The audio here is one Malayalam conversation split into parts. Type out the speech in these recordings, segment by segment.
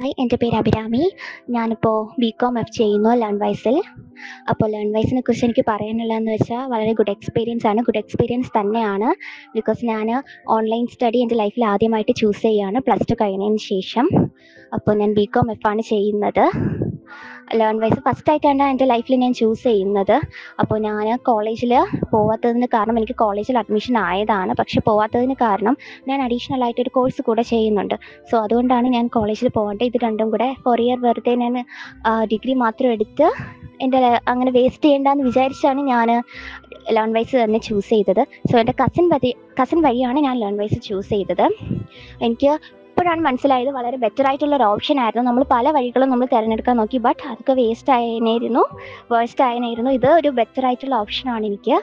ഹായ് എൻ്റെ പേര് അഭിരാമി ഞാനിപ്പോൾ ബി കോം എഫ് ചെയ്യുന്നു ലേൺ വൈസിൽ അപ്പോൾ ലേൺ വൈസിനെ കുറിച്ച് എനിക്ക് പറയാനുള്ളതെന്ന് വെച്ചാൽ വളരെ ഗുഡ് എക്സ്പീരിയൻസ് ആണ് ഗുഡ് എക്സ്പീരിയൻസ് തന്നെയാണ് ബിക്കോസ് ഞാൻ ഓൺലൈൻ സ്റ്റഡി എൻ്റെ ലൈഫിൽ ആദ്യമായിട്ട് ചൂസ് ചെയ്യുകയാണ് പ്ലസ് ടു കഴിഞ്ഞതിന് ശേഷം അപ്പോൾ ഞാൻ ബി കോം എഫ് ആണ് ചെയ്യുന്നത് ലേൺ വൈസ് ഫസ്റ്റ് ആയിട്ടാണ് എൻ്റെ ലൈഫിൽ ഞാൻ ചൂസ് ചെയ്യുന്നത് അപ്പോൾ ഞാൻ കോളേജിൽ പോവാത്തതിന് കാരണം എനിക്ക് കോളേജിൽ അഡ്മിഷൻ ആയതാണ് പക്ഷെ പോവാത്തതിന് കാരണം ഞാൻ അഡീഷണൽ ആയിട്ട് ഒരു കോഴ്സ് കൂടെ ചെയ്യുന്നുണ്ട് സോ അതുകൊണ്ടാണ് ഞാൻ കോളേജിൽ പോകേണ്ടത് ഇത് രണ്ടും കൂടെ ഫോർ ഇയർ വെറുതെ ഞാൻ ഡിഗ്രി മാത്രം എടുത്ത് എൻ്റെ അങ്ങനെ വേസ്റ്റ് ചെയ്യേണ്ടെന്ന് വിചാരിച്ചാണ് ഞാൻ ലേൺ വൈസ് തന്നെ ചൂസ് ചെയ്തത് സോ എൻ്റെ കസിൻ വഴി കസിൻ വഴിയാണ് ഞാൻ ലേൺ വൈസ് ചൂസ് ചെയ്തത് എനിക്ക് ഇപ്പോഴാണ് മനസ്സിലായത് വളരെ ബെറ്റർ ആയിട്ടുള്ള ഒരു ഓപ്ഷൻ ആയിരുന്നു നമ്മൾ പല വഴികളും നമ്മൾ തിരഞ്ഞെടുക്കാൻ നോക്കി ബട്ട് അതൊക്കെ വേസ്റ്റ് ആയനായിരുന്നു വേസ്റ്റ് ആയനായിരുന്നു ഇത് ഒരു ബെറ്റർ ആയിട്ടുള്ള ഓപ്ഷനാണ് എനിക്ക്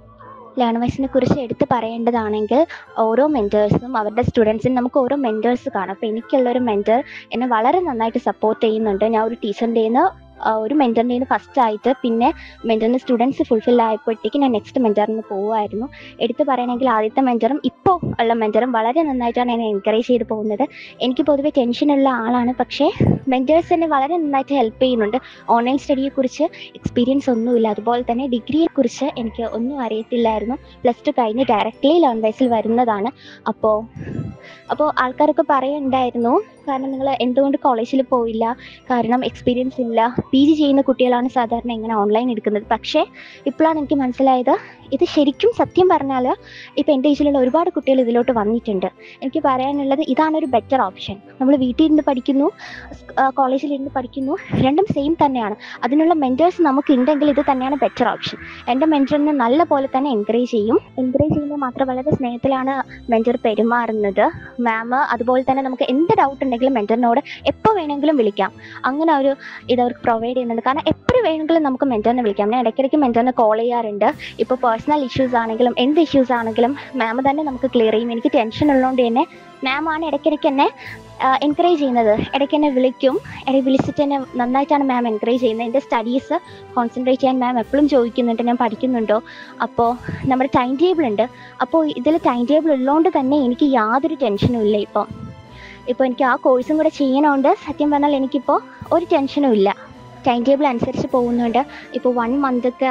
ലേൺ വൈസിനെ കുറിച്ച് എടുത്ത് പറയേണ്ടതാണെങ്കിൽ ഓരോ മെൻറ്റേഴ്സും അവരുടെ സ്റ്റുഡൻസിനും നമുക്ക് ഓരോ മെൻറ്റേഴ്സ് കാണും അപ്പോൾ എനിക്കുള്ളൊരു മെൻറ്റർ എന്നെ വളരെ നന്നായിട്ട് സപ്പോർട്ട് ചെയ്യുന്നുണ്ട് ഞാൻ ഒരു ടീച്ചറിൻ്റെ നിന്ന് ഒരു മെൻറ്ററിൻ്റെ നിന്ന് ഫസ്റ്റ് ആയിട്ട് പിന്നെ മെൻറ്ററിൻ്റെ സ്റ്റുഡൻസ് ഫുൾഫിൽ ആയപ്പോഴത്തേക്ക് ഞാൻ നെക്സ്റ്റ് മെൻറ്ററിന് പോവുമായിരുന്നു എടുത്ത് പറയണമെങ്കിൽ ആദ്യത്തെ മെൻറ്ററും ഇപ്പോൾ ഉള്ള മെൻറ്ററും വളരെ നന്നായിട്ടാണ് എന്നെ എൻകറേജ് ചെയ്ത് പോകുന്നത് എനിക്ക് പൊതുവേ ടെൻഷനുള്ള ആളാണ് പക്ഷേ മെൻറ്റേഴ്സ് എന്നെ വളരെ നന്നായിട്ട് ഹെൽപ്പ് ചെയ്യുന്നുണ്ട് ഓൺലൈൻ സ്റ്റഡിയെക്കുറിച്ച് എക്സ്പീരിയൻസ് ഒന്നുമില്ല അതുപോലെ തന്നെ ഡിഗ്രിയെക്കുറിച്ച് എനിക്ക് ഒന്നും അറിയത്തില്ലായിരുന്നു പ്ലസ് ടു കഴിഞ്ഞ് ഡയറക്റ്റ്ലി ലേൺ വൈസിൽ വരുന്നതാണ് അപ്പോൾ അപ്പോൾ ആൾക്കാരൊക്കെ പറയുന്നുണ്ടായിരുന്നു കാരണം നിങ്ങൾ എന്തുകൊണ്ട് കോളേജിൽ പോയില്ല കാരണം എക്സ്പീരിയൻസ് ഇല്ല പി ജി ചെയ്യുന്ന കുട്ടികളാണ് സാധാരണ ഇങ്ങനെ ഓൺലൈൻ എടുക്കുന്നത് പക്ഷേ ഇപ്പോഴാണ് എനിക്ക് മനസ്സിലായത് ഇത് ശരിക്കും സത്യം പറഞ്ഞാൽ ഇപ്പോൾ എൻ്റെ ഏജിലുള്ള ഒരുപാട് കുട്ടികൾ ഇതിലോട്ട് വന്നിട്ടുണ്ട് എനിക്ക് പറയാനുള്ളത് ഇതാണ് ഒരു ബെറ്റർ ഓപ്ഷൻ നമ്മൾ വീട്ടിൽ ഇരുന്ന് പഠിക്കുന്നു കോളേജിൽ ഇരുന്ന് പഠിക്കുന്നു രണ്ടും സെയിം തന്നെയാണ് അതിനുള്ള മെൻറ്റേഴ്സ് നമുക്ക് ഉണ്ടെങ്കിൽ ഇത് തന്നെയാണ് ബെറ്റർ ഓപ്ഷൻ എൻ്റെ മെൻറ്ററിനെ നല്ല പോലെ തന്നെ എൻകറേജ് ചെയ്യും എൻകറേജ് ചെയ്യുന്നത് മാത്രം വളരെ സ്നേഹത്തിലാണ് മെൻറ്റർ പെരുമാറുന്നത് മാം അതുപോലെ തന്നെ നമുക്ക് എന്ത് ഡൗട്ട് ഉണ്ടെങ്കിലും മെൻറ്ററിനോട് എപ്പോൾ വേണമെങ്കിലും വിളിക്കാം അങ്ങനെ ഒരു ഇത് അവർക്ക് പ്രൊവൈഡ് ചെയ്യുന്നുണ്ട് കാരണം എപ്പോഴും വേണമെങ്കിലും നമുക്ക് മെൻറ്ററിനെ വിളിക്കാം ഞാൻ ഇടയ്ക്കിടയ്ക്ക് മെൻറ്ററിനെ കോൾ ചെയ്യാറുണ്ട് ഇപ്പോൾ പേഴ്സണൽ ഇഷ്യൂസ് ആണെങ്കിലും എന്ത് ഇഷ്യൂസ് ആണെങ്കിലും മാം തന്നെ നമുക്ക് ക്ലിയർ ചെയ്യും എനിക്ക് ടെൻഷൻ ഉള്ളതുകൊണ്ട് തന്നെ മാം ആണ് ഇടയ്ക്കിടയ്ക്ക് എന്നെ എൻകറേജ് ചെയ്യുന്നത് ഇടയ്ക്ക് എന്നെ വിളിക്കും ഇടയ്ക്ക് വിളിച്ചിട്ട് എന്നെ നന്നായിട്ടാണ് മാം എൻകറേജ് ചെയ്യുന്നത് എൻ്റെ സ്റ്റഡീസ് കോൺസെൻട്രേറ്റ് ചെയ്യാൻ മാം എപ്പോഴും ചോദിക്കുന്നുണ്ട് ഞാൻ പഠിക്കുന്നുണ്ടോ അപ്പോൾ നമ്മുടെ ടൈം ടേബിൾ ഉണ്ട് അപ്പോൾ ഇതിൽ ടൈം ടേബിൾ ഉള്ളതുകൊണ്ട് തന്നെ എനിക്ക് യാതൊരു ടെൻഷനും ഇല്ല ഇപ്പം ഇപ്പോൾ എനിക്ക് ആ കോഴ്സും കൂടെ ചെയ്യണോണ്ട് സത്യം പറഞ്ഞാൽ എനിക്കിപ്പോൾ ഒരു ടെൻഷനും ഇല്ല ടൈം ടേബിൾ അനുസരിച്ച് പോകുന്നുണ്ട് ഇപ്പോൾ വൺ മന്തൊക്കെ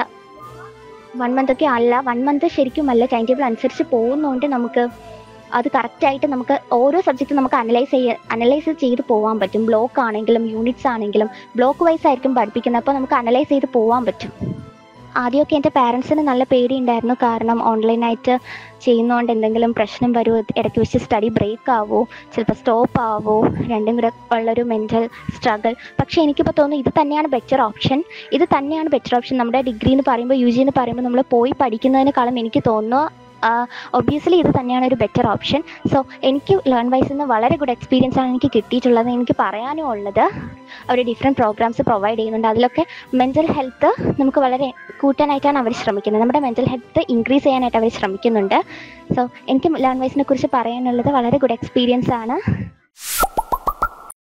വൺ മന്തൊക്കെ അല്ല വൺ മന്ത് ശരിക്കും അല്ല ടൈം ടേബിൾ അനുസരിച്ച് പോകുന്നതുകൊണ്ട് നമുക്ക് അത് കറക്റ്റായിട്ട് നമുക്ക് ഓരോ സബ്ജക്റ്റും നമുക്ക് അനലൈസ് ചെയ്യ അനലൈസ് ചെയ്ത് പോകാൻ പറ്റും ബ്ലോക്ക് ആണെങ്കിലും യൂണിറ്റ്സ് ആണെങ്കിലും ബ്ലോക്ക് വൈസ് ആയിരിക്കും പഠിപ്പിക്കുന്നത് അപ്പോൾ നമുക്ക് അനലൈസ് ചെയ്ത് പോകാൻ പറ്റും ആദ്യമൊക്കെ എൻ്റെ പാരൻസിന് നല്ല പേടിയുണ്ടായിരുന്നു കാരണം ഓൺലൈനായിട്ട് ചെയ്യുന്നതുകൊണ്ട് എന്തെങ്കിലും പ്രശ്നം വരുമോ ഇടയ്ക്ക് വെച്ച് സ്റ്റഡി ബ്രേക്ക് ആവോ ചിലപ്പോൾ സ്റ്റോപ്പ് ആവോ രണ്ടും കൂടെ ഉള്ളൊരു മെൻറ്റൽ സ്ട്രഗിൾ പക്ഷേ എനിക്കിപ്പോൾ തോന്നുന്നു ഇത് തന്നെയാണ് ബെറ്റർ ഓപ്ഷൻ ഇത് തന്നെയാണ് ബെറ്റർ ഓപ്ഷൻ നമ്മുടെ ഡിഗ്രി എന്ന് പറയുമ്പോൾ യു ജി എന്ന് പറയുമ്പോൾ നമ്മൾ പോയി പഠിക്കുന്നതിനേക്കാളും എനിക്ക് തോന്നുന്നു ഒബ്വിയസ്ലി ഇത് തന്നെയാണ് ഒരു ബെറ്റർ ഓപ്ഷൻ സോ എനിക്ക് ലേൺ വൈസിൽ നിന്ന് വളരെ ഗുഡ് എക്സ്പീരിയൻസ് ആണ് എനിക്ക് കിട്ടിയിട്ടുള്ളത് എനിക്ക് പറയാനും ഉള്ളത് അവർ ഡിഫറെൻറ്റ് പ്രോഗ്രാംസ് പ്രൊവൈഡ് ചെയ്യുന്നുണ്ട് അതിലൊക്കെ മെൻ്റൽ ഹെൽത്ത് നമുക്ക് വളരെ കൂട്ടാനായിട്ടാണ് അവർ ശ്രമിക്കുന്നത് നമ്മുടെ മെൻ്റൽ ഹെൽത്ത് ഇൻക്രീസ് ചെയ്യാനായിട്ട് അവർ ശ്രമിക്കുന്നുണ്ട് സോ എനിക്ക് ലേൺ വൈസിനെ കുറിച്ച് പറയാനുള്ളത് വളരെ ഗുഡ് എക്സ്പീരിയൻസ് ആണ്